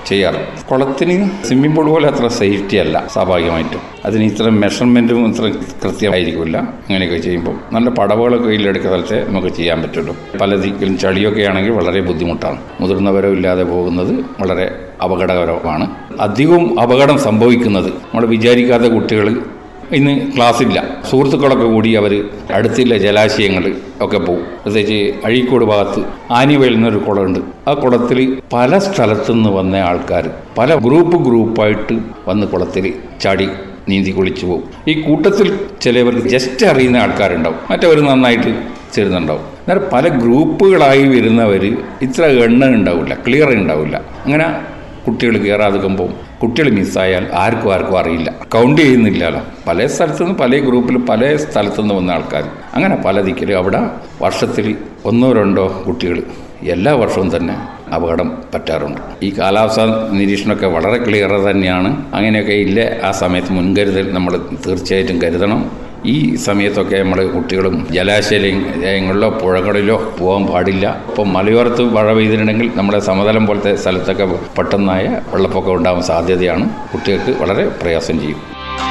ചെയ്യാറ് കുളത്തിന് swimming pool പോലെ അത്ര സേഫ്റ്റി അല്ല സ്വാഭാവികമായിട്ടും അതിന് ഇത്ര മെഷർമെൻറ്റും ഇത്ര കൃത്യമായിരിക്കില്ല അങ്ങനെയൊക്കെ ചെയ്യുമ്പോൾ നല്ല പടവുകളൊക്കെ കയ്യിലെടുക്കുന്ന സ്ഥലത്തെ നമുക്ക് ചെയ്യാൻ പറ്റുള്ളൂ പല ദിക്കിലും ചളിയൊക്കെ ആണെങ്കിൽ വളരെ ബുദ്ധിമുട്ടാണ് മുതിർന്നവരോ ഇല്ലാതെ പോകുന്നത് വളരെ അപകടകരമാണ് അധികവും അപകടം സംഭവിക്കുന്നത് നമ്മൾ വിചാരിക്കാത്ത കുട്ടികൾ ഇന്ന് ക്ലാസ്സില്ല സുഹൃത്തുക്കളൊക്കെ കൂടി അവർ അടുത്തില്ല ജലാശയങ്ങൾ ഒക്കെ പോകും പ്രത്യേകിച്ച് അഴീക്കോട് ഭാഗത്ത് ആനിവയൽ എന്നൊരു കുളമുണ്ട് ആ കുളത്തിൽ പല സ്ഥലത്തു നിന്ന് വന്ന ആൾക്കാർ പല ഗ്രൂപ്പ് ഗ്രൂപ്പായിട്ട് വന്ന് കുളത്തിൽ ചാടി നീന്തി കുളിച്ചു പോകും ഈ കൂട്ടത്തിൽ ചിലവർക്ക് ജസ്റ്റ് അറിയുന്ന ആൾക്കാരുണ്ടാവും മറ്റവർ നന്നായിട്ട് ചേരുന്നുണ്ടാവും എന്നാൽ പല ഗ്രൂപ്പുകളായി വരുന്നവർ ഇത്ര എണ്ണ ഉണ്ടാവില്ല ക്ലിയർ ഉണ്ടാവില്ല അങ്ങനെ കുട്ടികൾ കയറാതിക്കുമ്പോൾ കുട്ടികൾ മിസ്സായാൽ ആർക്കും ആർക്കും അറിയില്ല കൗണ്ട് ചെയ്യുന്നില്ലല്ലോ പല സ്ഥലത്തു നിന്ന് പല ഗ്രൂപ്പിൽ പല സ്ഥലത്തു നിന്ന് വന്ന ആൾക്കാർ അങ്ങനെ പല ദിക്കിലും അവിടെ വർഷത്തിൽ ഒന്നോ രണ്ടോ കുട്ടികൾ എല്ലാ വർഷവും തന്നെ അപകടം പറ്റാറുണ്ട് ഈ കാലാവസ്ഥ നിരീക്ഷണമൊക്കെ വളരെ ക്ലിയർ തന്നെയാണ് അങ്ങനെയൊക്കെ ഇല്ല ആ സമയത്ത് മുൻകരുതൽ നമ്മൾ തീർച്ചയായിട്ടും കരുതണം ഈ സമയത്തൊക്കെ നമ്മൾ കുട്ടികളും ജലാശയങ്ങളിലോ പുഴകളിലോ പോകാൻ പാടില്ല ഇപ്പം മലയോരത്ത് മഴ പെയ്തിട്ടുണ്ടെങ്കിൽ നമ്മുടെ സമതലം പോലത്തെ സ്ഥലത്തൊക്കെ പെട്ടെന്നായ വെള്ളപ്പൊക്കം ഉണ്ടാകാൻ സാധ്യതയാണ് കുട്ടികൾക്ക് വളരെ പ്രയാസം ചെയ്യും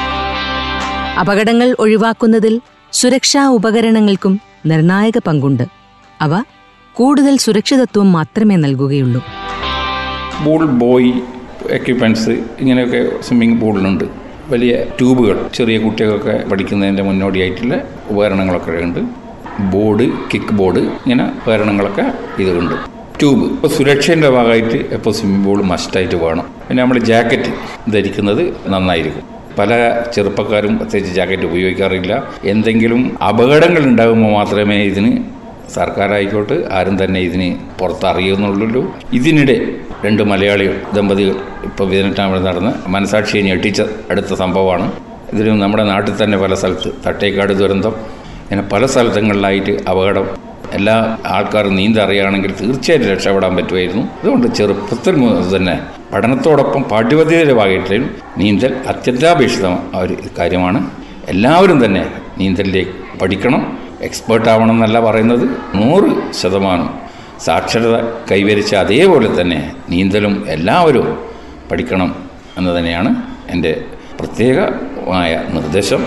അപകടങ്ങൾ ഒഴിവാക്കുന്നതിൽ സുരക്ഷാ ഉപകരണങ്ങൾക്കും നിർണായക പങ്കുണ്ട് അവ കൂടുതൽ സുരക്ഷിതത്വം മാത്രമേ നൽകുകയുള്ളൂ പൂൾ ബോയ് എക്യുപ്മെൻറ്റ്സ് ഇങ്ങനെയൊക്കെ സ്വിമ്മിംഗ് പൂളിലുണ്ട് വലിയ ട്യൂബുകൾ ചെറിയ കുട്ടികൾക്കൊക്കെ പഠിക്കുന്നതിൻ്റെ മുന്നോടിയായിട്ടുള്ള ഉപകരണങ്ങളൊക്കെ ഉണ്ട് ബോർഡ് കിക്ക് ബോർഡ് ഇങ്ങനെ ഉപകരണങ്ങളൊക്കെ ഇതുണ്ട് ട്യൂബ് ഇപ്പോൾ സുരക്ഷേൻ്റെ ഭാഗമായിട്ട് ഇപ്പോൾ സ്വിമ്മിംഗ് പൂൾ മസ്റ്റായിട്ട് വേണം പിന്നെ നമ്മൾ ജാക്കറ്റ് ധരിക്കുന്നത് നന്നായിരിക്കും പല ചെറുപ്പക്കാരും പ്രത്യേകിച്ച് ജാക്കറ്റ് ഉപയോഗിക്കാറില്ല എന്തെങ്കിലും അപകടങ്ങൾ ഉണ്ടാകുമ്പോൾ മാത്രമേ ഇതിന് സർക്കാരായിക്കോട്ടെ ആരും തന്നെ ഇതിന് പുറത്തറിയുന്നുള്ളൂ ഇതിനിടെ രണ്ട് മലയാളി ദമ്പതികൾ ഇപ്പോൾ വിയറ്റ്നാമിൽ നടന്ന് മനസാക്ഷിയെ ഞെട്ടിച്ച അടുത്ത സംഭവമാണ് ഇതിന് നമ്മുടെ നാട്ടിൽ തന്നെ പല സ്ഥലത്ത് തട്ടേക്കാട് ദുരന്തം ഇങ്ങനെ പല സ്ഥലങ്ങളിലായിട്ട് അപകടം എല്ലാ ആൾക്കാരും നീന്തറിയുകയാണെങ്കിൽ തീർച്ചയായിട്ടും രക്ഷപ്പെടാൻ പറ്റുമായിരുന്നു അതുകൊണ്ട് ചെറുപ്പത്തിൽ മുതൽ തന്നെ പഠനത്തോടൊപ്പം പാഠ്യപദ്ധതിയുടെ ഭാഗമായിട്ടും നീന്തൽ അത്യന്താപേക്ഷിതമായ ഒരു കാര്യമാണ് എല്ലാവരും തന്നെ നീന്തലിലേക്ക് പഠിക്കണം എക്സ്പേർട്ട് ആവണം എന്നല്ല പറയുന്നത് നൂറ് ശതമാനം സാക്ഷരത കൈവരിച്ച അതേപോലെ തന്നെ നീന്തലും എല്ലാവരും പഠിക്കണം എന്ന് തന്നെയാണ് എൻ്റെ പ്രത്യേകമായ നിർദ്ദേശം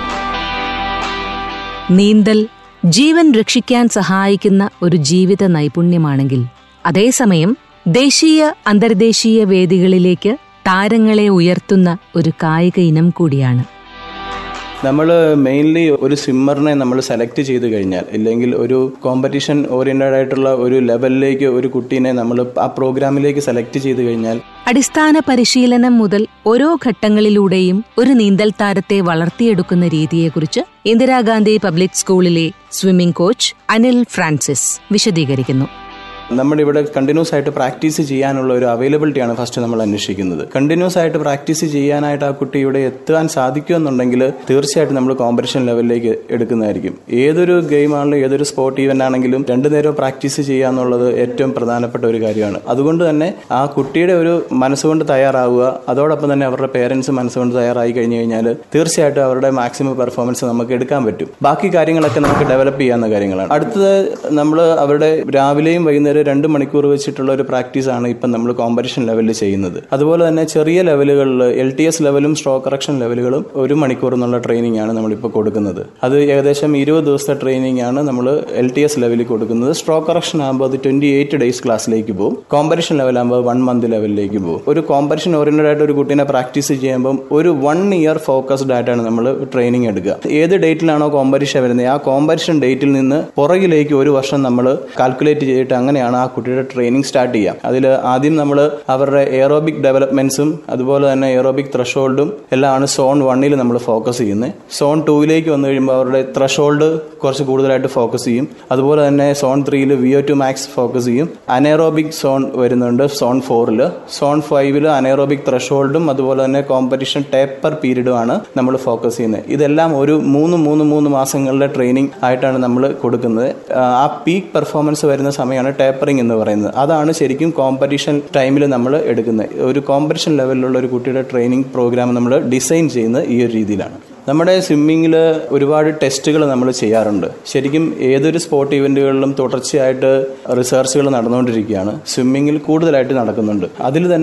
നീന്തൽ ജീവൻ രക്ഷിക്കാൻ സഹായിക്കുന്ന ഒരു ജീവിത നൈപുണ്യമാണെങ്കിൽ അതേസമയം ദേശീയ അന്തർദേശീയ വേദികളിലേക്ക് താരങ്ങളെ ഉയർത്തുന്ന ഒരു കായിക ഇനം കൂടിയാണ് നമ്മൾ മെയിൻലി ഒരു സ്വിമ്മറിനെ നമ്മൾ സെലക്ട് ചെയ്ത് കഴിഞ്ഞാൽ ഇല്ലെങ്കിൽ ഒരു കോമ്പറ്റീഷൻ ഓറിയന്റഡ് ആയിട്ടുള്ള ഒരു ലെവലിലേക്ക് ഒരു കുട്ടീനെ നമ്മൾ ആ പ്രോഗ്രാമിലേക്ക് സെലക്ട് ചെയ്ത് കഴിഞ്ഞാൽ അടിസ്ഥാന പരിശീലനം മുതൽ ഓരോ ഘട്ടങ്ങളിലൂടെയും ഒരു നീന്തൽ താരത്തെ വളർത്തിയെടുക്കുന്ന രീതിയെക്കുറിച്ച് ഇന്ദിരാഗാന്ധി പബ്ലിക് സ്കൂളിലെ സ്വിമ്മിംഗ് കോച്ച് അനിൽ ഫ്രാൻസിസ് വിശദീകരിക്കുന്നു നമ്മുടെ ഇവിടെ കണ്ടിന്യൂസ് ആയിട്ട് പ്രാക്ടീസ് ചെയ്യാനുള്ള ഒരു അവൈലബിലിറ്റിയാണ് ഫസ്റ്റ് നമ്മൾ അന്വേഷിക്കുന്നത് കണ്ടിന്യൂസ് ആയിട്ട് പ്രാക്ടീസ് ചെയ്യാനായിട്ട് ആ കുട്ടി ഇവിടെ എത്താൻ സാധിക്കുമെന്നുണ്ടെങ്കിൽ തീർച്ചയായിട്ടും നമ്മൾ കോമ്പറ്റീഷൻ ലെവലിലേക്ക് എടുക്കുന്നതായിരിക്കും ഏതൊരു ഗെയിം ആണെങ്കിലും ഏതൊരു സ്പോർട്ട് ഈവന്റ് ആണെങ്കിലും രണ്ടു നേരം പ്രാക്ടീസ് ചെയ്യുക എന്നുള്ളത് ഏറ്റവും പ്രധാനപ്പെട്ട ഒരു കാര്യമാണ് അതുകൊണ്ട് തന്നെ ആ കുട്ടിയുടെ ഒരു മനസ്സുകൊണ്ട് തയ്യാറാവുക അതോടൊപ്പം തന്നെ അവരുടെ പേരൻസ് മനസ്സുകൊണ്ട് തയ്യാറായി കഴിഞ്ഞു കഴിഞ്ഞാൽ തീർച്ചയായിട്ടും അവരുടെ മാക്സിമം പെർഫോമൻസ് നമുക്ക് എടുക്കാൻ പറ്റും ബാക്കി കാര്യങ്ങളൊക്കെ നമുക്ക് ഡെവലപ്പ് ചെയ്യാവുന്ന കാര്യങ്ങളാണ് അടുത്തത് നമ്മൾ അവരുടെ രാവിലെയും വൈകുന്നേരം രണ്ട് മണിക്കൂർ വെച്ചിട്ടുള്ള ഒരു പ്രാക്ടീസ് ആണ് ഇപ്പം നമ്മൾ കോമ്പറ്റീഷൻ ലെവലിൽ ചെയ്യുന്നത് അതുപോലെ തന്നെ ചെറിയ ലെവലുകളിൽ എൽ ടി എസ് ലെവലും സ്ട്രോക്ക് കറക്ഷൻ ലെവലുകളും ഒരു മണിക്കൂർ എന്നുള്ള ട്രെയിനിങ് ആണ് നമ്മളിപ്പോൾ കൊടുക്കുന്നത് അത് ഏകദേശം ഇരുപത് ദിവസത്തെ ട്രെയിനിങ് ആണ് നമ്മൾ എൽ ടി എസ് ലെവലിൽ കൊടുക്കുന്നത് സ്ട്രോക്ക് കറക്ഷൻ ആകുമ്പോൾ അത് ട്വന്റി എയ്റ്റ് ഡേയ്സ് ക്ലാസ്സിലേക്ക് പോകും കോമ്പറ്റീഷൻ ലെവൽ ആകുമ്പോൾ വൺ മന്ത് ലെവലിലേക്ക് പോകും ഒരു കോമ്പറ്റീഷൻ ഓറിയന്റഡ് ആയിട്ട് ഒരു കുട്ടീനെ പ്രാക്ടീസ് ചെയ്യുമ്പോൾ ഒരു വൺ ഇയർ ഫോക്കസ്ഡ് ആയിട്ടാണ് നമ്മൾ ട്രെയിനിങ് എടുക്കുക ഏത് ഡേറ്റിലാണോ കോമ്പറ്റീഷൻ വരുന്നത് ആ കോമ്പറ്റീഷൻ ഡേറ്റിൽ നിന്ന് പുറകിലേക്ക് ഒരു വർഷം നമ്മൾ കാൽക്കുലേറ്റ് ചെയ്തിട്ട് അങ്ങനെയാണ് ആ കുട്ടിയുടെ ട്രെയിനിങ് സ്റ്റാർട്ട് ചെയ്യുക അതിൽ ആദ്യം നമ്മൾ അവരുടെ എയറോബിക് ഡെവലപ്മെന്റ്സും അതുപോലെ തന്നെ എയറോബിക് ത്രഷോൾഡും എല്ലാമാണ് സോൺ വണ്ണിൽ നമ്മൾ ഫോക്കസ് ചെയ്യുന്നത് സോൺ ടൂവിലേക്ക് വന്നു കഴിയുമ്പോൾ അവരുടെ ത്രഷോൾഡ് കുറച്ച് കൂടുതലായിട്ട് ഫോക്കസ് ചെയ്യും അതുപോലെ തന്നെ സോൺ ത്രീയിൽ V O two max focus ചെയ്യും അനേറോബിക് സോൺ വരുന്നുണ്ട് സോൺ ഫോറിൽ സോൺ ഫൈവിൽ അനേറോബിക് ത്രഷോൾഡും അതുപോലെ തന്നെ കോമ്പറ്റീഷൻ ടേപ്പർ പീരീഡുമാണ് നമ്മൾ ഫോക്കസ് ചെയ്യുന്നത് ഇതെല്ലാം ഒരു മൂന്ന് മൂന്ന് മൂന്ന് മാസങ്ങളുടെ ട്രെയിനിങ് ആയിട്ടാണ് നമ്മൾ കൊടുക്കുന്നത് ആ പീക്ക് പെർഫോമൻസ് വരുന്ന സമയമാണ് ടേപ്പറിംഗ് എന്ന് പറയുന്നത് അതാണ് ശരിക്കും കോമ്പറ്റീഷൻ ടൈമിൽ നമ്മൾ എടുക്കുന്നത് ഒരു കോമ്പറ്റീഷൻ ലെവലിലുള്ള ഒരു കുട്ടിയുടെ ട്രെയിനിങ് പ്രോഗ്രാം നമ്മൾ ഡിസൈൻ ചെയ്യുന്നത് ഈ ഒരു രീതിയിലാണ് നമ്മുടെ സ്വിമ്മിങ്ങിൽ ഒരുപാട് ടെസ്റ്റുകൾ നമ്മൾ ചെയ്യാറുണ്ട് ശരിക്കും ഏതൊരു സ്പോർട്ട് ഇവന്റുകളിലും തുടർച്ചയായിട്ട് റിസർച്ചുകൾ നടന്നുകൊണ്ടിരിക്കുകയാണ് സ്വിമ്മിങ്ങിൽ കൂടുതലായിട്ട് നടക്കുന്നുണ്ട് അതിൽ തന്നെ